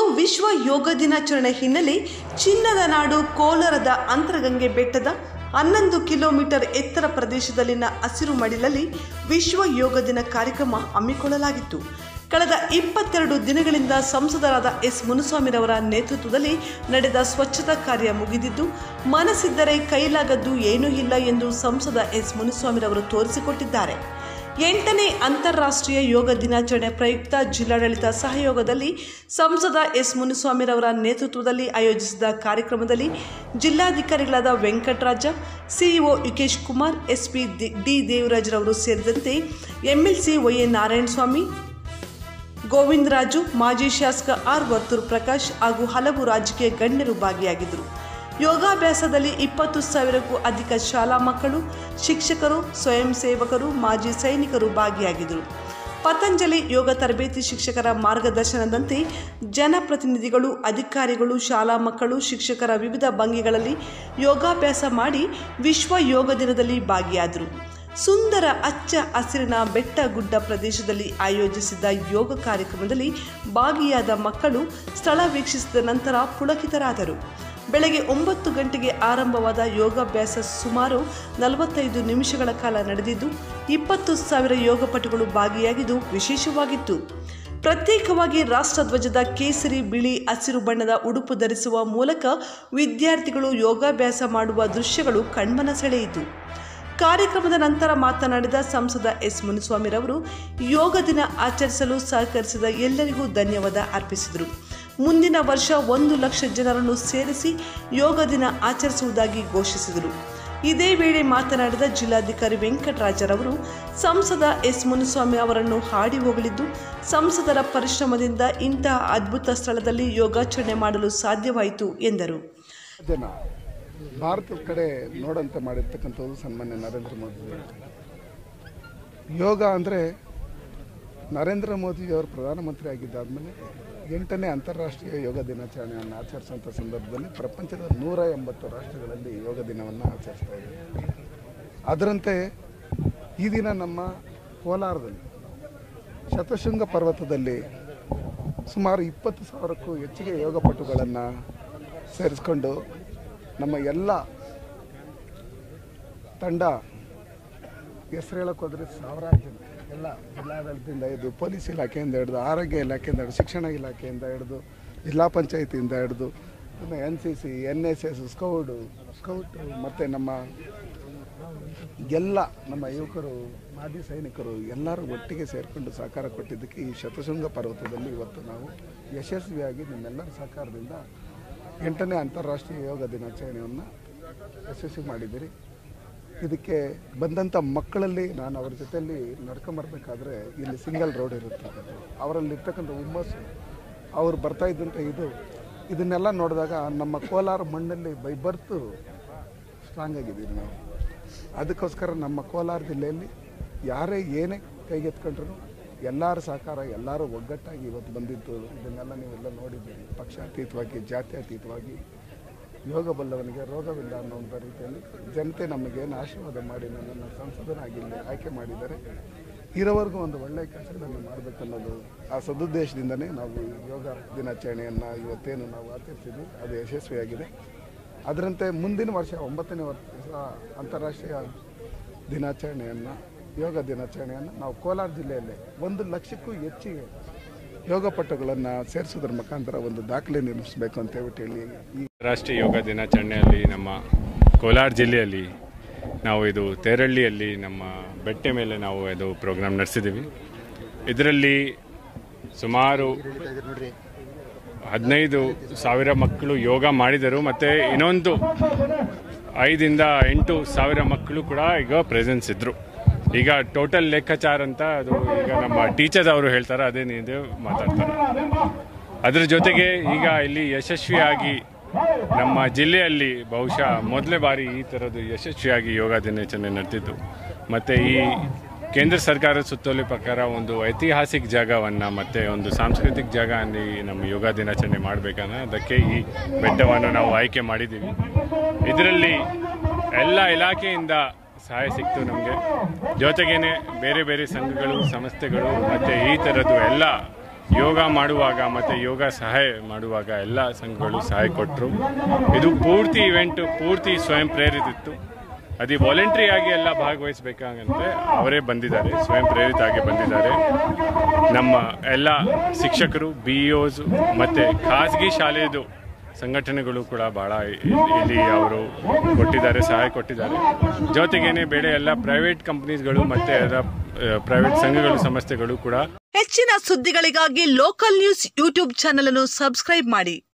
ವಿಶ್ವ ಯೋಗ ದಿನಾಚರಣೆ ಹಿನ್ನೆಲೆ ಚಿನ್ನದ ನಾಡು ಕೋಲಾರದ ಅಂತರಗಂಗೆ ಬೆಟ್ಟದ ಹನ್ನೊಂದು ಕಿಲೋಮೀಟರ್ ಎತ್ತರ ಪ್ರದೇಶದಲ್ಲಿನ ಹಸಿರು ಮಡಿಲಲ್ಲಿ ವಿಶ್ವ ಯೋಗ ದಿನ ಕಾರ್ಯಕ್ರಮ ಹಮ್ಮಿಕೊಳ್ಳಲಾಗಿತ್ತು ಕಳೆದ ಇಪ್ಪತ್ತೆರಡು ದಿನಗಳಿಂದ ಸಂಸದರಾದ ಎಸ್ ಮುನುಸ್ವಾಮಿರವರ ನೇತೃತ್ವದಲ್ಲಿ ನಡೆದ ಸ್ವಚ್ಛತಾ ಕಾರ್ಯ ಮುಗಿದಿದ್ದು ಮನಸ್ಸಿದ್ದರೆ ಕೈಲಾಗದ್ದು ಏನೂ ಇಲ್ಲ ಎಂದು ಸಂಸದ ಎಸ್ ಮುನುಸ್ವಾಮಿರವರು ತೋರಿಸಿಕೊಟ್ಟಿದ್ದಾರೆ ಎಂಟನೇ ಅಂತಾರಾಷ್ಟ್ರೀಯ ಯೋಗ ದಿನಾಚರಣೆ ಪ್ರಯುಕ್ತ ಜಿಲ್ಲಾಡಳಿತ ಸಹಯೋಗದಲ್ಲಿ ಸಂಸದ ಎಸ್ ಮುನಿಸ್ವಾಮಿರವರ ನೇತೃತ್ವದಲ್ಲಿ ಆಯೋಜಿಸಿದ ಕಾರ್ಯಕ್ರಮದಲ್ಲಿ ಜಿಲ್ಲಾಧಿಕಾರಿಗಳಾದ Venkataraja CEO Yukesh Kumar SP D ದೇವರಾಜ್ರವರು ಸೇರಿದಂತೆ ಎಂಎಲ್ಸಿ ವೈಎನ್ ನಾರಾಯಣಸ್ವಾಮಿ ಗೋವಿಂದರಾಜು ಮಾಜಿ ಶಾಸಕ ಆರ್ ವರ್ತೂರ್ ಪ್ರಕಾಶ್ ಹಾಗೂ ಹಲವು ರಾಜಕೀಯ ಗಣ್ಯರು ಭಾಗಿಯಾಗಿದ್ದರು ಯೋಗಾಭ್ಯಾಸದಲ್ಲಿ ಇಪ್ಪತ್ತು ಸಾವಿರಕ್ಕೂ ಅಧಿಕ ಶಾಲಾ ಮಕ್ಕಳು ಶಿಕ್ಷಕರು ಸ್ವಯಂ ಸೇವಕರು ಮಾಜಿ ಸೈನಿಕರು ಭಾಗಿಯಾಗಿದ್ದರು ಪತಂಜಲಿ ಯೋಗ ತರಬೇತಿ ಶಿಕ್ಷಕರ ಮಾರ್ಗದರ್ಶನದಂತೆ ಜನಪ್ರತಿನಿಧಿಗಳು ಅಧಿಕಾರಿಗಳು ಶಾಲಾ ಮಕ್ಕಳು ಶಿಕ್ಷಕರ ವಿವಿಧ ಭಂಗಿಗಳಲ್ಲಿ ಯೋಗಾಭ್ಯಾಸ ಮಾಡಿ ವಿಶ್ವ ಯೋಗ ದಿನದಲ್ಲಿ ಭಾಗಿಯಾದರು ಸುಂದರ ಹಚ್ಚ ಹಸಿರಿನ ಬೆಟ್ಟ ಗುಡ್ಡ ಪ್ರದೇಶದಲ್ಲಿ ಆಯೋಜಿಸಿದ್ದ ಯೋಗ ಕಾರ್ಯಕ್ರಮದಲ್ಲಿ ಭಾಗಿಯಾದ ಮಕ್ಕಳು ಸ್ಥಳ ವೀಕ್ಷಿಸಿದ ನಂತರ ಪುಳಕಿತರಾದರು ಬೆಳಗ್ಗೆ ಒಂಬತ್ತು ಗಂಟೆಗೆ ಆರಂಭವಾದ ಯೋಗಾಭ್ಯಾಸ ಸುಮಾರು ನಲವತ್ತೈದು ನಿಮಿಷಗಳ ಕಾಲ ನಡೆದಿದ್ದು ಇಪ್ಪತ್ತು ಸಾವಿರ ಯೋಗಪಟುಗಳು ಭಾಗಿಯಾಗಿದ್ದು ವಿಶೇಷವಾಗಿತ್ತು ಪ್ರತ್ಯೇಕವಾಗಿ ರಾಷ್ಟ್ರಧ್ವಜದ ಕೇಸರಿ ಬಿಳಿ ಹಸಿರು ಬಣ್ಣದ ಉಡುಪು ಧರಿಸುವ ಮೂಲಕ ವಿದ್ಯಾರ್ಥಿಗಳು ಯೋಗಾಭ್ಯಾಸ ಮಾಡುವ ದೃಶ್ಯಗಳು ಕಣ್ಮನ ಸೆಳೆಯಿತು ಕಾರ್ಯಕ್ರಮದ ನಂತರ ಮಾತನಾಡಿದ ಸಂಸದ ಎಸ್ ಮುನಿಸ್ವಾಮಿರವರು ಯೋಗ ದಿನ ಆಚರಿಸಲು ಸಹಕರಿಸಿದ ಎಲ್ಲರಿಗೂ ಧನ್ಯವಾದ ಅರ್ಪಿಸಿದರು ಮುಂದಿನ ವರ್ಷ ಒಂದು ಲಕ್ಷ ಜನರನ್ನು ಸೇರಿಸಿ ಯೋಗ ದಿನ ಆಚರಿಸುವುದಾಗಿ ಘೋಷಿಸಿದರು ಇದೇ ವೇಳೆ ಮಾತನಾಡಿದ ಜಿಲ್ಲಾಧಿಕಾರಿ ವೆಂಕಟರಾಜರವರು ಸಂಸದ ಎಸ್ ಮುನಿಸ್ವಾಮಿ ಅವರನ್ನು ಹಾಡಿ ಹೋಗಲಿದ್ದು ಸಂಸದರ ಪರಿಶ್ರಮದಿಂದ ಇಂತಹ ಅದ್ಭುತ ಸ್ಥಳದಲ್ಲಿ ಯೋಗಾಚರಣೆ ಮಾಡಲು ಸಾಧ್ಯವಾಯಿತು ಎಂದರು ಜನ ಭಾರತದ ಕಡೆ ನೋಡಂತೆ ಮಾಡಿರ್ತಕ್ಕಂಥದ್ದು ಸನ್ಮಾನ್ಯ ನರೇಂದ್ರ ಮೋದಿ ಯೋಗ ಅಂದರೆ ನರೇಂದ್ರ ಮೋದಿಯವರು ಪ್ರಧಾನಮಂತ್ರಿ ಆಗಿದ್ದಾದಮೇಲೆ ಎಂಟನೇ ಅಂತಾರಾಷ್ಟ್ರೀಯ ಯೋಗ ದಿನಾಚರಣೆಯನ್ನು ಆಚರಿಸುವಂಥ ಸಂದರ್ಭದಲ್ಲಿ ಪ್ರಪಂಚದ ನೂರ ಎಂಬತ್ತು ರಾಷ್ಟ್ರಗಳಲ್ಲಿ ಯೋಗ ದಿನವನ್ನು ಆಚರಿಸ್ತಾ ಇದ್ದೀವಿ ಅದರಂತೆ ಈ ದಿನ ನಮ್ಮ ಕೋಲಾರದಲ್ಲಿ ಶತಶೃಂಗ ಪರ್ವತದಲ್ಲಿ ಸುಮಾರು ಇಪ್ಪತ್ತು ಸಾವಿರಕ್ಕೂ ಹೆಚ್ಚಿಗೆ ಯೋಗಪಟುಗಳನ್ನು ಸೇರಿಸ್ಕೊಂಡು ನಮ್ಮ ಎಲ್ಲ ತಂಡ ಹೆಸರು ಹೇಳಕ್ಕೆ ಹೋದರೆ ಸಾವಿರಾರು ಜನ ಎಲ್ಲ ಜಿಲ್ಲಾಡಳಿತದಿಂದ ಹಿಡಿದು ಪೊಲೀಸ್ ಇಲಾಖೆಯಿಂದ ಹಿಡಿದು ಆರೋಗ್ಯ ಇಲಾಖೆಯಿಂದ ಹಿಡಿದು ಶಿಕ್ಷಣ ಇಲಾಖೆಯಿಂದ ಹಿಡಿದು ಜಿಲ್ಲಾ ಪಂಚಾಯತಿಯಿಂದ ಹಿಡಿದು ಇನ್ನು N C C N S S scout scout ಮತ್ತು ನಮ್ಮ ಎಲ್ಲ ನಮ್ಮ ಯುವಕರು ಮಾಜಿ ಸೈನಿಕರು ಎಲ್ಲರೂ ಒಟ್ಟಿಗೆ ಸೇರಿಕೊಂಡು ಸಹಕಾರ ಕೊಟ್ಟಿದ್ದಕ್ಕೆ ಈ ಶತಶೃಂಗ ಪರ್ವತದಲ್ಲಿ ಇವತ್ತು ನಾವು ಯಶಸ್ವಿಯಾಗಿ ನಿಮ್ಮೆಲ್ಲರ ಸಹಕಾರದಿಂದ ಎಂಟನೇ ಅಂತಾರಾಷ್ಟ್ರೀಯ ಯೋಗ ದಿನಾಚರಣೆಯನ್ನು ಯಶಸ್ವಿ ಮಾಡಿದ್ದೀರಿ ಇದಕ್ಕೆ ಬಂದಂಥ ಮಕ್ಕಳಲ್ಲಿ ನಾನು ಅವ್ರ ಜೊತೆಯಲ್ಲಿ ನಡ್ಕೊಂಬರ್ಬೇಕಾದ್ರೆ ಇಲ್ಲಿ ಸಿಂಗಲ್ ರೋಡ್ ಇರುತ್ತೆ ಅವರಲ್ಲಿ ಇರ್ತಕ್ಕಂಥ ಹುಮ್ಮಸ್ಸು ಅವ್ರು ಬರ್ತಾ ಇದ್ದಂಥ ಇದು ಇದನ್ನೆಲ್ಲ ನೋಡಿದಾಗ ನಮ್ಮ ಕೋಲಾರ ಮಣ್ಣಲ್ಲಿ ಬೈ ಬರ್ತು ಸ್ಟ್ರಾಂಗ್ ಆಗಿದ್ದೀವಿ ನಾವು ಅದಕ್ಕೋಸ್ಕರ ನಮ್ಮ ಕೋಲಾರ ಜಿಲ್ಲೆಯಲ್ಲಿ ಯಾರೇ ಏನೇ ಕೈಗೆತ್ಕೊಂಡ್ರು ಎಲ್ಲರ ಸಹಕಾರ ಎಲ್ಲರೂ ಒಗ್ಗಟ್ಟಾಗಿ ಇವತ್ತು ಬಂದಿದ್ದು ಇದನ್ನೆಲ್ಲ ನೀವೆಲ್ಲ ನೋಡಿದ್ದೀರಿ ಪಕ್ಷಾತೀತವಾಗಿ ಜಾತ್ಯತೀತವಾಗಿ ಯೋಗ ಬಲ್ಲವನಿಗೆ ರೋಗವಿಲ್ಲ ಅನ್ನೋಂಥ ರೀತಿಯಲ್ಲಿ ಜನತೆ ನಮಗೇನು ಆಶೀರ್ವಾದ ಮಾಡಿ ನನ್ನನ್ನು ಸಂಸದನಾಗಿ ಇಲ್ಲಿ ಆಯ್ಕೆ ಮಾಡಿದ್ದಾರೆ ಇರೋವರೆಗೂ ಒಂದು ಒಳ್ಳೆಯ ಕೆಲಸಗಳನ್ನು ಮಾಡಬೇಕನ್ನೋದು ಆ ಸದುದ್ದೇಶದಿಂದನೇ ನಾವು ಈ ಯೋಗ ದಿನಾಚರಣೆಯನ್ನು ಇವತ್ತೇನು ನಾವು ಆಚರಿಸಿದ್ವಿ ಅದು ಯಶಸ್ವಿಯಾಗಿದೆ ಅದರಂತೆ ಮುಂದಿನ ವರ್ಷ ಒಂಬತ್ತನೇ ವರ್ಷ ಅಂತಾರಾಷ್ಟ್ರೀಯ ದಿನಾಚರಣೆಯನ್ನು ಯೋಗ ದಿನಾಚರಣೆಯನ್ನು ನಾವು ಕೋಲಾರ ಜಿಲ್ಲೆಯಲ್ಲೇ ಒಂದು ಲಕ್ಷಕ್ಕೂ ಹೆಚ್ಚಿಗೆ ಯೋಗಪಟುಗಳನ್ನು ಸೇರಿಸೋದ್ರ ಮುಖಾಂತರ ಒಂದು ದಾಖಲೆ ನಿರ್ಮಿಸಬೇಕು ಅಂತ ಹೇಳ್ಬಿಟ್ಟು ಹೇಳಿ ಈ ರಾಷ್ಟ್ರೀಯ ಯೋಗ ದಿನಾಚರಣೆಯಲ್ಲಿ ನಮ್ಮ ಕೋಲಾರ ಜಿಲ್ಲೆಯಲ್ಲಿ ನಾವು ಇದು ತೇರಳ್ಳಿಯಲ್ಲಿ ನಮ್ಮ ಬೆಟ್ಟೆ ಮೇಲೆ ನಾವು ಇದು ಪ್ರೋಗ್ರಾಮ್ ನಡೆಸಿದ್ದೀವಿ ಇದರಲ್ಲಿ ಸುಮಾರು ಹದಿನೈದು ಸಾವಿರ ಮಕ್ಕಳು ಯೋಗ ಮಾಡಿದರು ಮತ್ತು ಇನ್ನೊಂದು ಐದಿಂದ ಎಂಟು ಸಾವಿರ ಮಕ್ಕಳು ಕೂಡ ಈಗ ಪ್ರೆಸೆನ್ಸ್ ಇದ್ದರು ಈಗ ಟೋಟಲ್ ಲೆಕ್ಕಾಚಾರ ಅಂತ ಅದು ಈಗ ನಮ್ಮ ಟೀಚರ್ಸ್ ಅವರು ಹೇಳ್ತಾರೆ ಅದೇನಿದೆ ಮಾತಾಡ್ತಾರೆ ಅದರ ಜೊತೆಗೆ ಈಗ ಇಲ್ಲಿ ಯಶಸ್ವಿಯಾಗಿ ನಮ್ಮ ಜಿಲ್ಲೆಯಲ್ಲಿ ಬಹುಶಃ ಮೊದಲನೇ ಬಾರಿ ಈ ಥರದ್ದು ಯಶಸ್ವಿಯಾಗಿ ಯೋಗ ದಿನಾಚರಣೆ ನಡೆದಿದ್ದು ಮತ್ತು ಈ ಕೇಂದ್ರ ಸರ್ಕಾರದ ಸುತ್ತೋಲೆ ಪ್ರಕಾರ ಒಂದು ಐತಿಹಾಸಿಕ ಜಾಗವನ್ನು ಮತ್ತು ಒಂದು ಸಾಂಸ್ಕೃತಿಕ ಜಾಗ ಅಲ್ಲಿ ನಮ್ಮ ಯೋಗ ದಿನಾಚರಣೆ ಮಾಡಬೇಕನ್ನ ಅದಕ್ಕೆ ಈ ಬೆಟ್ಟವನ್ನು ನಾವು ಆಯ್ಕೆ ಮಾಡಿದ್ದೀವಿ ಇದರಲ್ಲಿ ಎಲ್ಲ ಇಲಾಖೆಯಿಂದ ಸಹಾಯ ಸಿಕ್ತು ನಮಗೆ ಜೊತೆಗೇನೆ ಬೇರೆ ಬೇರೆ ಸಂಘಗಳು ಸಂಸ್ಥೆಗಳು ಮತ್ತು ಈ ಥರದ್ದು ಎಲ್ಲ ಯೋಗ ಮಾಡುವಾಗ ಮತ್ತು ಯೋಗ ಸಹಾಯ ಮಾಡುವಾಗ ಎಲ್ಲ ಸಂಘಗಳು ಸಹಾಯ ಕೊಟ್ಟರು ಇದು ಪೂರ್ತಿ ಇವೆಂಟ್ ಪೂರ್ತಿ ಸ್ವಯಂ ಪ್ರೇರಿತಿತ್ತು ಅದು ವಾಲಂಟ್ರಿ ಆಗಿ ಎಲ್ಲ ಭಾಗವಹಿಸಬೇಕಾಗಂತೆ ಅವರೇ ಬಂದಿದ್ದಾರೆ ಸ್ವಯಂ ಪ್ರೇರಿತ ಆಗಿ ಬಂದಿದ್ದಾರೆ ನಮ್ಮ ಎಲ್ಲ ಶಿಕ್ಷಕರು ಬಿ ಇಒಸ್ ಮತ್ತು ಖಾಸಗಿ ಶಾಲೆಯದು ಸಂಘಟನೆಗಳು ಕೂಡ ಭಾಳ ಇಲ್ಲಿ ಅವರು ಕೊಟ್ಟಿದ್ದಾರೆ ಸಹಾಯ ಕೊಟ್ಟಿದ್ದಾರೆ ಜೊತೆಗೇನೆ ಬೇರೆ ಎಲ್ಲ ಪ್ರೈವೇಟ್ ಕಂಪ್ನೀಸ್ಗಳು ಮತ್ತು ಎಲ್ಲ ಪ್ರೈವೇಟ್ ಸಂಘಗಳು ಸಂಸ್ಥೆಗಳು ಕೂಡ ಹೆಚ್ಚಿನ ಸುದ್ದಿಗಳಿಗಾಗಿ ಲೋಕಲ್ ನ್ಯೂಸ್ ಯೂಟ್ಯೂಬ್ ಚಾನೆಲ್ ಅನ್ನು ಸಬ್ಸ್ಕ್ರೈಬ್ ಮಾಡಿ